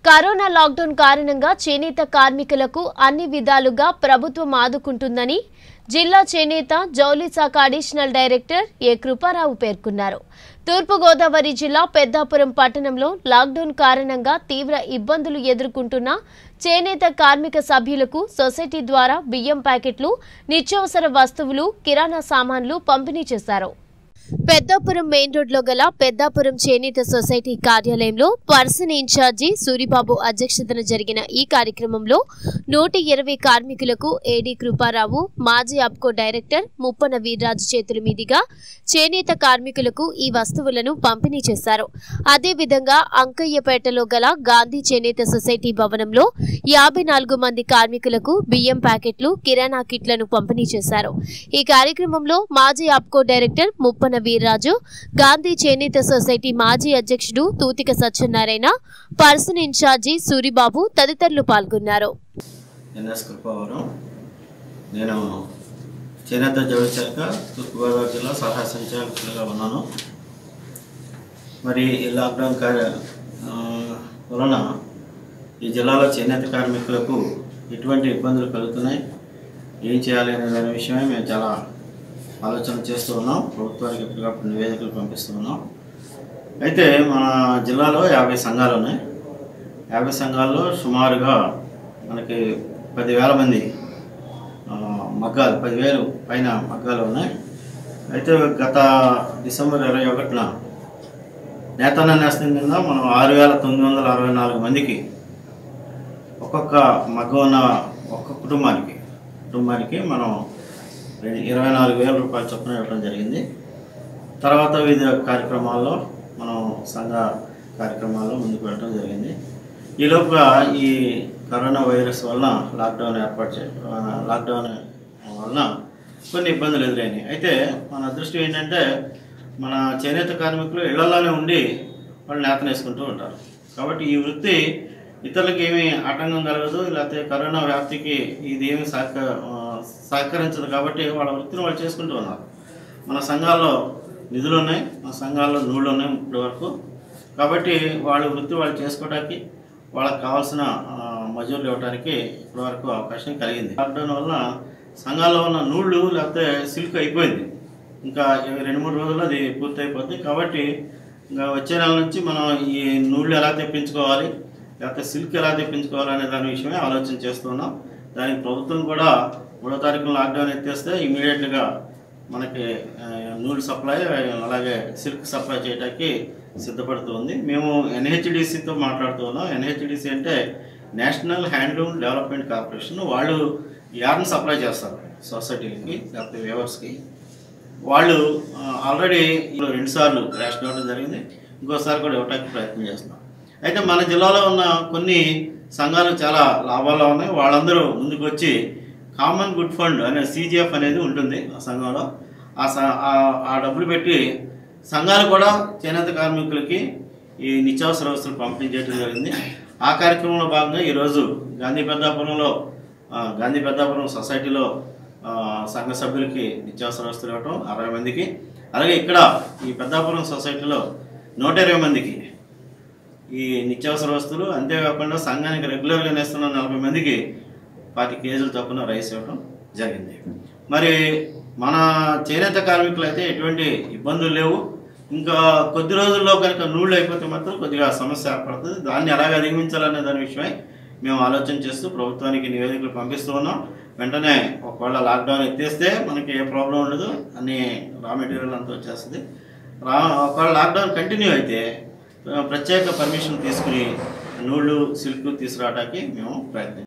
corona lockdown కారణంగా చేనేత కార్మికులకు అన్ని విధాలుగా ప్రభుత్వం ఆదుకుంటుందని జిల్లా చేనేత జౌలి శాఖ అడిషనల్ డైరెక్టర్ ఏ కృపారావు పేర్కొన్నారు తూర్పుగోదావరి జిల్లా పెద్దాపురం పట్టణంలో లాక్డౌన్ కారణంగా తీవ్ర ఇబ్బందులు ఎదుర్కొంటున్న చేనేత కార్మిక సభ్యులకు సొసైటీ ద్వారా బియ్యం ప్యాకెట్లు నిత్యావసర వస్తువులు కిరాణా సామాన్లు పంపిణీ చేశారు పెద్దాపురం మెయిన్ రోడ్ లో గల పెద్దాపురం చేనేత సొసైటీ కార్యాలయంలో పర్సన్ ఇన్ఛార్జి సూరిబాబు అధ్యక్షతన జరిగిన ఈ కార్యక్రమంలో నూట ఇరవై కార్మికులకు ఏడీ కృపారావు మాజీ అప్కో డైరెక్టర్ ముప్పన వీర్రాజు చేతుల మీదుగా చేనేత కార్మికులకు ఈ వస్తువులను పంపిణీ చేశారు అదేవిధంగా అంకయ్యపేటలో గల గాంధీ చేనేత సొసైటీ భవనంలో యాభై నాలుగు మంది కార్మికులకు బియ్యం ప్యాకెట్లు కిరాణా కిట్లను పంపిణీ చేశారు ఈ కార్యక్రమంలో మాజీ అప్కో డైరెక్టర్ ముప్పన వీర్రాజు గాంధీ చేనేత సొసైటీ మాజీ అధ్యక్షుడు తూతిక సత్యనారాయణ పర్సన్ ఇన్ఛార్జి సూరిబాబు తదితరులు పాల్గొన్నారు ఎన్ఎస్ కృపావరం నేను చేనేత జౌళి శాఖ తూర్పుగోదావరి జిల్లా సలహా సంచాలకులుగా ఉన్నాను మరి ఈ లాక్డౌన్ కార్య ఆ, వలన ఈ జిల్లాలో చేనేత కార్మికులకు ఎటువంటి ఇబ్బందులు కలుగుతున్నాయి ఏం చేయాలి అనే దాని విషయమే మేము చాలా ఆలోచన చేస్తూ ఉన్నాం ప్రభుత్వానికి ఎప్పటికప్పుడు నివేదికలు పంపిస్తూ ఉన్నాం అయితే మన జిల్లాలో యాభై సంఘాలు ఉన్నాయి యాభై సంఘాల్లో సుమారుగా మనకి పదివేల మంది ఆ, మగ్గాలు పదివేలు పైన మగ్గాలు ఉన్నాయి అయితే గత డిసెంబర్ ఇరవై ఒకటిన నేతన్న నేస్తం కింద మనం ఆరు వేల తొమ్మిది వందల అరవై నాలుగు మందికి ఒక్కొక్క మగ్గ ఉన్న ఒక్క కుటుంబానికి కుటుంబానికి మనం ఇరవై నాలుగు వేల రూపాయల చొప్పున ఇవ్వడం జరిగింది తర్వాత వివిధ కార్యక్రమాల్లో మనం సంఘ కార్యక్రమాల్లో ముందుకు వెళ్ళడం జరిగింది ఈలోపుగా ఈ కరోనా వైరస్ వలన లాక్డౌన్ ఏర్పాటు చే ఆ, లాక్డౌన్ వలన కొన్ని ఇబ్బందులు ఎదురైనాయి అయితే మన అదృష్టం ఏంటంటే మన చేనేత కార్మికులు ఇళ్లలోనే ఉండి వాళ్ళు నేతను వేసుకుంటూ ఉంటారు కాబట్టి ఈ వృత్తి ఇతరులకు ఏమీ ఆటంకం కలగదు లేకపోతే కరోనా వ్యాప్తికి ఇది ఏమి సహక ఆ, సహకరించదు కాబట్టి వాళ్ళ వృత్తిని వాళ్ళు చేసుకుంటూ ఉన్నారు మన సంఘాల్లో నిధులు ఉన్నాయి మన సంఘాల్లో నూళ్ళు ఉన్నాయి ఇప్పటి వరకు కాబట్టి వాళ్ళ వృత్తి వాళ్ళు చేసుకోవడానికి వాళ్ళకి కావాల్సిన ఆ, మజూర్లు ఇవ్వడానికి ఇప్పటివరకు అవకాశం కలిగింది లాక్డౌన్ వల్ల సంఘాల్లో ఉన్న నూళ్ళు లేకపోతే సిల్క్ అయిపోయింది ఇంకా ఇవి రెండు మూడు రోజుల్లో అది పూర్తి అయిపోద్ది కాబట్టి ఇంకా వచ్చే నెల నుంచి మనం ఈ నూళ్ళు ఎలా తెప్పించుకోవాలి లేకపోతే సిల్క్ ఎలా తెప్పించుకోవాలి అనే దాని విషయమే ఆలోచన చేస్తున్నాం దానికి ప్రభుత్వం కూడా మూడో తారీఖున లాక్డౌన్ ఎత్తేస్తే ఇమీడియట్గా మనకి ఆ, నూలు సప్లై అలాగే సిల్క్ సప్లై చేయడానికి సిద్ధపడుతుంది మేము ఎన్హెచ్డిసితో మాట్లాడుతూ ఉన్నాం ఎన్హెచ్డిసి అంటే నేషనల్ హ్యాండ్లూమ్ డెవలప్మెంట్ కార్పొరేషన్ వాళ్ళు యార్న్ సప్లై చేస్తారు సొసైటీలకి లేకపోతే వేవర్స్కి వాళ్ళు ఆల్రెడీ రెండుసార్లు రేషన్ ఇవ్వడం జరిగింది ఇంకోసారి కూడా ఇవ్వడానికి ప్రయత్నం చేస్తున్నాం అయితే మన జిల్లాలో ఉన్న కొన్ని సంఘాలు చాలా లాభాల్లో ఉన్నాయి వాళ్ళందరూ ముందుకు వచ్చి కామన్ గుడ్ ఫండ్ అనే సీజీఎఫ్ అనేది ఉంటుంది ఆ సంఘంలో ఆ స- ఆ- ఆ డబ్బులు పెట్టి సంఘాలు కూడా చేనేత కార్మికులకి ఈ నిత్యావసర వస్తువులు పంపిణీ చేయడం జరిగింది ఆ కార్యక్రమంలో భాగంగా ఈరోజు గాంధీ పెద్దాపురంలో ఆ, గాంధీ పెద్దాపురం సొసైటీలో ఆ, సంఘ సభ్యులకి నిత్యావసర వస్తువులు ఇవ్వటం అరవై మందికి అలాగే ఇక్కడ ఈ పెద్దాపురం సొసైటీలో నూట ఇరవై మందికి ఈ నిత్యావసర వస్తువులు అంతేకాకుండా సంఘానికి రెగ్యులర్గా నేస్తున్న నలభై మందికి పాతి కేజీల చొప్పున రైస్ ఇవ్వడం జరిగింది మరి మన చేనేత కార్మికులు అయితే ఎటువంటి ఇబ్బందులు లేవు ఇంకా కొద్ది రోజుల్లో కనుక నూళ్ళు అయిపోతే మాత్రం కొద్దిగా సమస్య ఏర్పడుతుంది దాన్ని ఎలాగ అధిగమించాలనే దాని విషయమై మేము ఆలోచన చేస్తూ ప్రభుత్వానికి నివేదికలు పంపిస్తూ ఉన్నాం వెంటనే ఒకవేళ లాక్డౌన్ ఎత్తేస్తే మనకి ఏ ప్రాబ్లం ఉండదు అన్ని రా మెటీరియల్ అంతా వచ్చేస్తుంది రా ఒకవేళ లాక్డౌన్ కంటిన్యూ అయితే ఆ, ప్రత్యేక పర్మిషన్ తీసుకుని నూళ్ళు సిల్క్ తీసుకురావడానికి మేము ప్రయత్నం